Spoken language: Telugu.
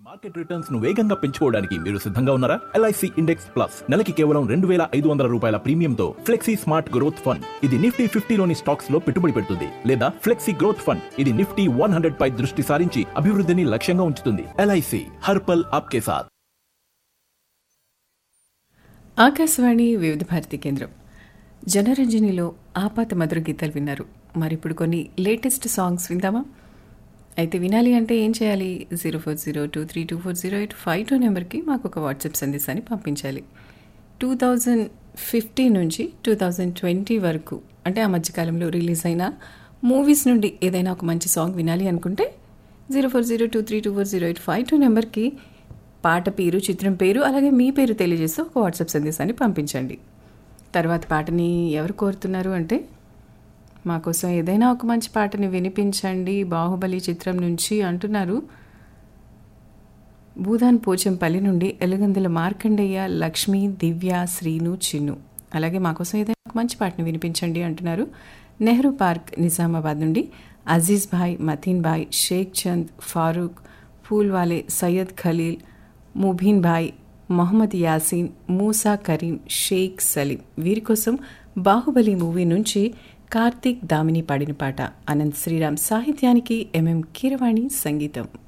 మార్కెట్ రిటర్న్స్ ను వేగంగా పెంచుకోవడానికి మీరు సిద్ధంగా ఉన్నారా ఎల్ఐసి ఇండెక్స్ ప్లస్ నెలకి కేవలం రెండు వేల ఐదు వందల రూపాయల ప్రీమియంతో ఫ్లెక్సీ స్మార్ట్ గ్రోత్ ఫండ్ ఇది నిఫ్టీ ఫిఫ్టీలోని స్టాక్స్ లో పెట్టుబడి పెడుతుంది లేదా ఫ్లెక్సీ గ్రోత్ ఫండ్ ఇది నిఫ్టీ వన్ హండ్రెడ్ పై దృష్టి సారించి అభివృద్ధిని లక్ష్యంగా ఉంచుతుంది ఎల్ఐసి హర్పల్ ఆప్కే సాత్ ఆకాశవాణి వివిధ భారతి కేంద్రం జనరంజనిలో ఆపాత మధుర గీతాలు విన్నారు మరి ఇప్పుడు కొన్ని లేటెస్ట్ సాంగ్స్ విందామా అయితే వినాలి అంటే ఏం చేయాలి zero four zero two three two four zero eight five two నెంబర్కి మాకు ఒక వాట్సాప్ సందేశాన్ని పంపించాలి టూ థౌజండ్ ఫిఫ్టీన్ నుంచి టూ థౌజండ్ ట్వంటీ వరకు అంటే ఆ మధ్యకాలంలో రిలీజ్ అయిన మూవీస్ నుండి ఏదైనా ఒక మంచి సాంగ్ వినాలి అనుకుంటే zero four zero two three two four zero eight five two నెంబర్కి పాట పేరు చిత్రం పేరు అలాగే మీ పేరు తెలియజేస్తూ ఒక వాట్సాప్ సందేశాన్ని పంపించండి తర్వాత పాటని ఎవరు కోరుతున్నారు అంటే మా కోసం ఏదైనా ఒక మంచి పాటని వినిపించండి బాహుబలి చిత్రం నుంచి అంటున్నారు భూదాన్ పోచంపల్లి నుండి ఎలుగందుల మార్కండయ్య లక్ష్మి దివ్య శ్రీను చిన్ను అలాగే మా కోసం ఏదైనా ఒక మంచి పాటని వినిపించండి అంటున్నారు నెహ్రూ పార్క్ నిజామాబాద్ నుండి అజీజ్ భాయ్ మతీన్ భాయ్ షేక్ చంద్ ఫారూక్ ఫూల్వాలే సయ్యద్ ఖలీల్ ముబీన్ భాయ్ మొహమ్మద్ యాసీన్ మూసా కరీం షేక్ సలీం వీరి కోసం బాహుబలి మూవీ నుంచి కార్తీక్ దామిని పాడిన పాట అనంత్ శ్రీరామ్ సాహిత్యానికి ఎంఎం కీరవాణి సంగీతం